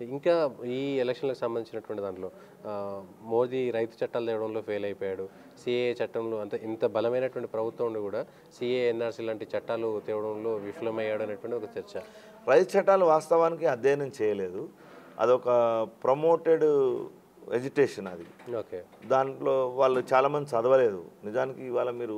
ఇంకా ఈ ఎలక్షన్లకు సంబంధించినటువంటి దాంట్లో ఆ, మోదీ రైతు చట్టాలు తేవడంలో ఫెయిల్ అయిపోయాడు సిఏ చట్టంలో అంత ఇంత బలమైనటువంటి ప్రభుత్వం ఉండి కూడా సిఏ ఎన్ఆర్సీ లాంటి చట్టాలు తేవడంలో విఫలమయ్యాడు అనేటువంటి ఒక చర్చ రైతు చట్టాలు వాస్తవానికి అధ్యయనం చేయలేదు అదొక ప్రమోటెడ్ ఎడ్యుటేషన్ అది ఓకే దాంట్లో వాళ్ళు చాలామంది చదవలేదు నిజానికి ఇవాళ మీరు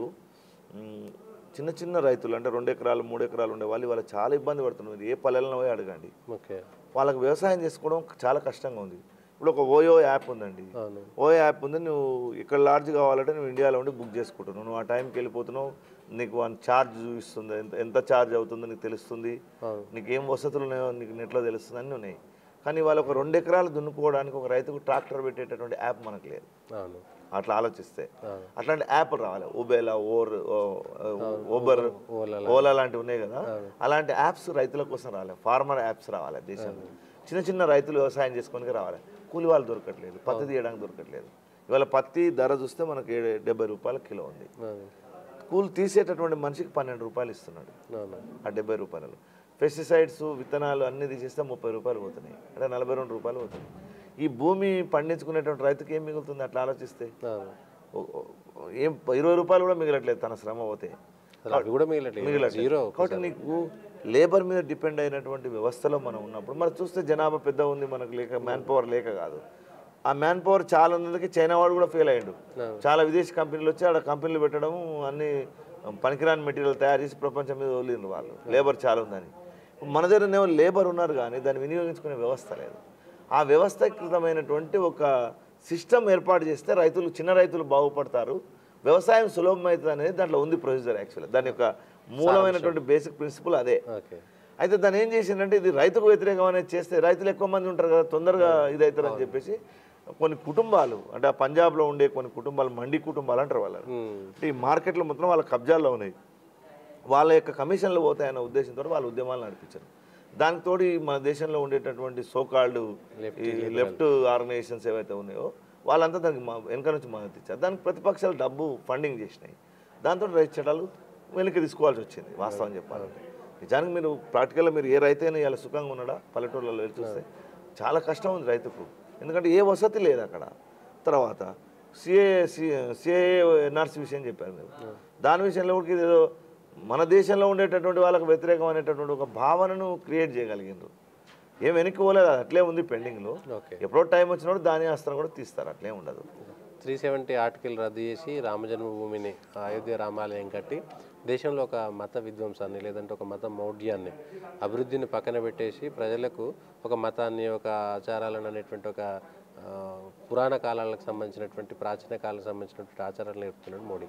మ్, చిన్న చిన్న రైతులు అంటే రెండు ఎకరాలు మూడు ఎకరాలు ఉండే వాళ్ళు ఇవాళ చాలా ఇబ్బంది పడుతున్నారు మీరు ఏ పల్లెలను పోయి అడగండి ఓకే వాళ్ళకి వ్యవసాయం చేసుకోవడం చాలా కష్టంగా ఉంది ఇప్పుడు ఒక ఓయో యాప్ ఉందండి అవును ఓయో యాప్ ఉంది నువ్వు ఇక్కడ లాడ్జ్ కావాలంటే నువ్వు ఇండియాలో ఉండి బుక్ చేసుకుంటున్నావు నువ్వు ఆ టైంకి వెళ్ళిపోతున్నావు నీకు వన్ ఛార్జ్ చూపిస్తుంది ఎంత ఎంత ఛార్జ్ అవుతుందో నీకు తెలుస్తుంది అవును నీకు ఏం వసతులు ఉన్నాయో నీకు నెట్లో తెలుస్తుంది అన్నీ ఉన్నాయి కానీ వాళ్ళు ఒక రెండు ఎకరాలు దున్నుకోవడానికి ఒక రైతుకు ట్రాక్టర్ పెట్టేటటువంటి యాప్ మనకు లేదు అవును అట్లా ఆలోచిస్తే అవును అట్లాంటి యాప్లు రావాలి ఉబేలా ఓర్ ఓ- ఓబర్ ఓలా ఓలా లాంటివి ఉన్నాయి కదా అలాంటి యాప్స్ రైతుల కోసం రావాలి ఫార్మర్ యాప్స్ రావాలి దేశంలో చిన్న చిన్న రైతులు వ్యవసాయం చేసుకోనికి రావాలి కూలి వాళ్ళు దొరకట్లేదు పత్తి తీయడానికి దొరకట్లేదు ఇవాళ పత్తి ధర చూస్తే మనకి ఏడు- డెబ్బై రూపాయల కిలో ఉంది అవును కూలి తీసేటటువంటి మనిషికి పన్నెండు రూపాయలు ఇస్తున్నాడు అవును ఆ డెబ్బై రూపాయలు పెస్టిసైడ్స్ విత్తనాలు అన్నీ తీసేస్తే ముప్పై రూపాయలు పోతున్నాయి అంటే నలభై రెండు రూపాయలు పోతున్నాయి ఈ భూమి పండించుకునేటువంటి రైతుకి ఏం మిగులుతుంది అట్లా ఆలోచిస్తే అవును ఓ- ఓ- ఏం ఇరవై రూపాయలు కూడా మిగలట్లేదు తన శ్రమ పోతే అసలు అవి కూడా మిగలట్లేదు జీరో కాబట్టి నీకు లేబర్ మీద డిపెండ్ అయినటువంటి వ్యవస్థలో మనం ఉన్నప్పుడు మరి చూస్తే జనాభా పెద్ద ఉంది మనకు లేక మ్యాన్ పవర్ లేక కాదు ఆ మ్యాన్ పవర్ చాలా ఉన్నందుకే చైనా వాడు కూడా ఫెయిల్ అయ్యాడు చాలా విదేశీ కంపెనీలు వచ్చి ఆడ కంపెనీలు పెట్టడం అన్ని పనికిరాని మెటీరియల్ తయారు చేసి ప్రపంచం మీద వదిలిండ్రు వాళ్ళు లేబర్ చాలా ఉందని మన దగ్గర లేబర్ ఉన్నారు కానీ దాన్ని వినియోగించుకునే వ్యవస్థ లేదు ఆ వ్యవస్థీకృతమైనటువంటి ఒక సిస్టమ్ ఏర్పాటు చేస్తే రైతులు చిన్న రైతులు బాగుపడతారు వ్యవసాయం సులభమవుతుంది అనేది దాంట్లో ఉంది ప్రొసీజర్ యాక్చువల్లీ దాని యొక్క మూలమైనటువంటి బేసిక్ ప్రిన్సిపల్ అదే ఓకే అయితే దాన్ని ఏం చేసిందంటే ఇది రైతుకు వ్యతిరేకం అనేది చేస్తే రైతులు ఎక్కువ మంది ఉంటారు కదా తొందరగా ఇదవుతారని చెప్పేసి కొన్ని కుటుంబాలు అంటే ఆ పంజాబ్లో ఉండే కొన్ని కుటుంబాలు మండి కుటుంబాలు అంటారు వాళ్ళు ఉమ్. అంటే ఈ మార్కెట్లో మొత్తం వాళ్ళ కబ్జాల్లో ఉన్నాయి వాళ్ళ యొక్క కమిషన్లు పోతాయన్న ఉద్దేశంతో వాళ్ళు ఉద్యమాలు నడిపించారు దానికి తోడు ఈ మన దేశంలో ఉండేటటువంటి సోకాల్డ్ ఈ లెఫ్ట్ ఆర్గనైజేషన్స్ ఏవైతే ఉన్నాయో వాళ్ళంతా దానికి మా వెనక నుంచి మద్దతు ఇచ్చారు దానికి ప్రతిపక్షాలు డబ్బు ఫండింగ్ చేసినాయి దాంతో రైతు చట్టాలు వెనక్కి తీసుకోవాల్సి వచ్చింది వాస్తవం చెప్పాలంటే నిజానికి మీరు ప్రాక్టికల్గా మీరు ఏ రైతైనా ఇలా సుఖంగా ఉన్నాడా పల్లెటూళ్ళలో వెళ్ళి చూస్తే చాలా కష్టం ఉంది రైతుకు ఎందుకంటే ఏ వసతి లేదు అక్కడ తర్వాత సిఏ సిఏ ఎన్ఆర్సీ విషయం చెప్పారు మీరు దాని విషయంలో కూడా ఏదో మన దేశంలో ఉండేటటువంటి వాళ్ళకి వ్యతిరేకం అనేటటువంటి ఒక భావనను క్రియేట్ చేయగలిగినారు ఏం వెనక్కి పోలేదు అది అట్లే ఉంది పెండింగ్లో ఓకే ఎప్పుడో టైం వచ్చినప్పుడు దాని అస్త్రం కూడా తీస్తారు అట్లే ఉండదు త్రీ సెవెంటీ ఆర్టికల్ రద్దు చేసి రామజన్మభూమిని అయోధ్య రామాలయం కట్టి దేశంలో ఒక మత విధ్వంసాన్ని లేదంటే ఒక మత మౌఢ్యాన్ని అభివృద్ధిని పక్కన పెట్టేసి ప్రజలకు ఒక మతాన్ని ఒక ఆచారాలను అనేటువంటి ఒక ఆ, పురాణ కాలాలకు సంబంధించినటువంటి ప్రాచీన కాలాలకు సంబంధించినటువంటి ఆచారాలు నేర్పుతున్నాడు మోడీ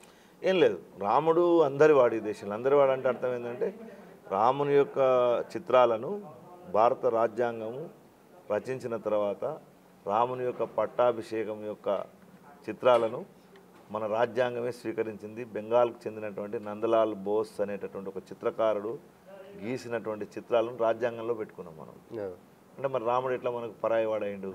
ఏం లేదు రాముడు అందరి వాడి దేశంలో అందరి వాడు అంటే అర్థం ఏంటంటే రాముని యొక్క చిత్రాలను భారత రాజ్యాంగము రచించిన తర్వాత రాముని యొక్క పట్టాభిషేకం యొక్క చిత్రాలను మన రాజ్యాంగమే స్వీకరించింది బెంగాల్కు చెందినటువంటి నందలాల్ బోస్ అనేటటువంటి ఒక చిత్రకారుడు గీసినటువంటి చిత్రాలను రాజ్యాంగంలో పెట్టుకున్నాం మనం ఆ, అంటే మరి రాముడు ఎట్లా మనకు పరాయి వాడైండు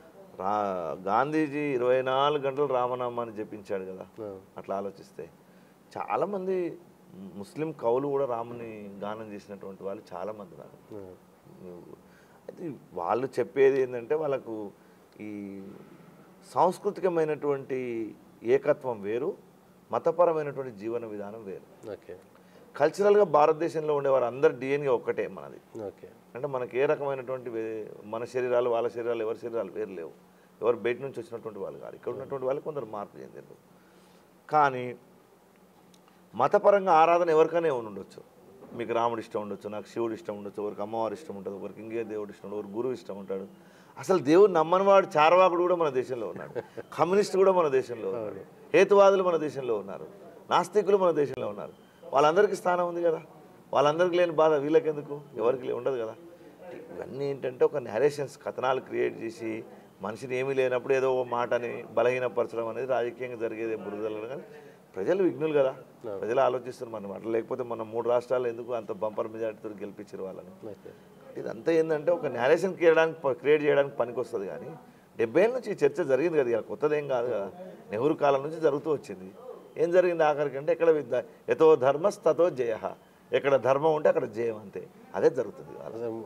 రా గాంధీజీ ఇరవై నాలుగు గంటలు రామనామాన్ని జపించాడు కదా ఆ, అట్లా ఆలోచిస్తే చాలామంది ముస్లిం కవులు కూడా రాముని గానం చేసినటువంటి వాళ్ళు చాలామంది ఉన్నారు ఆ, అయితే వాళ్ళు చెప్పేది ఏంటంటే వాళ్ళకు ఈ సాంస్కృతికమైనటువంటి ఏకత్వం వేరు మతపరమైనటువంటి జీవన విధానం వేరు ఓకే కల్చరల్గా భారతదేశంలో ఉండేవారు అందరు డిఎన్ఏ ఒక్కటే మనది ఓకే అంటే మనకి ఏ రకమైనటువంటి వే- మన శరీరాలు వాళ్ళ శరీరాలు ఎవరి శరీరాలు వేరు లేవు ఎవరు బయట నుంచి వచ్చినటువంటి వాళ్ళు కాదు ఇక్కడ ఉన్నటువంటి వాళ్ళు కొందరు మార్పు చెందారు కానీ మతపరంగా ఆరాధన ఎవరికైనా ఉండి ఉండొచ్చు మీకు రాముడు ఇష్టం ఉండొచ్చు నాకు శివుడు ఇష్టం ఉండొచ్చు ఒకరికి అమ్మవారు ఇష్టం ఉంటుంది ఒకరికి ఇంకే దేవుడు ఇష్టం ఉండదు ఒకరికి గురువు ఇష్టం ఉంటాడు అసలు దేవుడు నమ్మని వాడు చార్వాకుడు కూడా మన దేశంలో ఉన్నాడు కమ్యూనిస్ట్ కూడా మన దేశంలో ఉన్నాడు హేతువాదులు మన దేశంలో ఉన్నారు నాస్తికులు మన దేశంలో ఉన్నారు వాళ్ళందరికీ స్థానం ఉంది కదా వాళ్ళందరికీ లేని బాధ వీళ్ళకెందుకు ఎవరికి లే- ఉండదు కదా ఇవన్నీ ఏంటంటే ఒక నేరేషన్స్ కథనాలు క్రియేట్ చేసి మనిషిని ఏమీ లేనప్పుడు ఏదో ఒక మాటని బలహీనపరచడం అనేది రాజకీయంగా జరిగేదే బురదలు కానీ ప్రజలు విఘ్నులు కదా ప్రజలు ఆలోచిస్తారు మనం అట్లా లేకపోతే మన మూడు రాష్ట్రాలు ఎందుకు అంత బంపర్ మెజార్టీతో గెలిపించారు వాళ్ళని ఓకే ఇదంతా ఏంటంటే ఒక నేరేషన్ క్రియేయడానికి క్రియేట్ చేయడానికి పనికి వస్తుంది కానీ డెబ్బై ఏళ్ళ నుంచి ఈ చర్చ జరిగింది కదా ఇక కొత్తదేం కాదు కదా నెహ్రూ కాలం నుంచి జరుగుతూ వచ్చింది ఏం జరిగింది ఆఖరికి అంటే ఎక్కడ విద్య ఎతో ధర్మస్ తతో జయ ఎక్కడ ధర్మం ఉంటే అక్కడ జయం అంతే అదే జరుగుతుంది ఇవాళ. అదే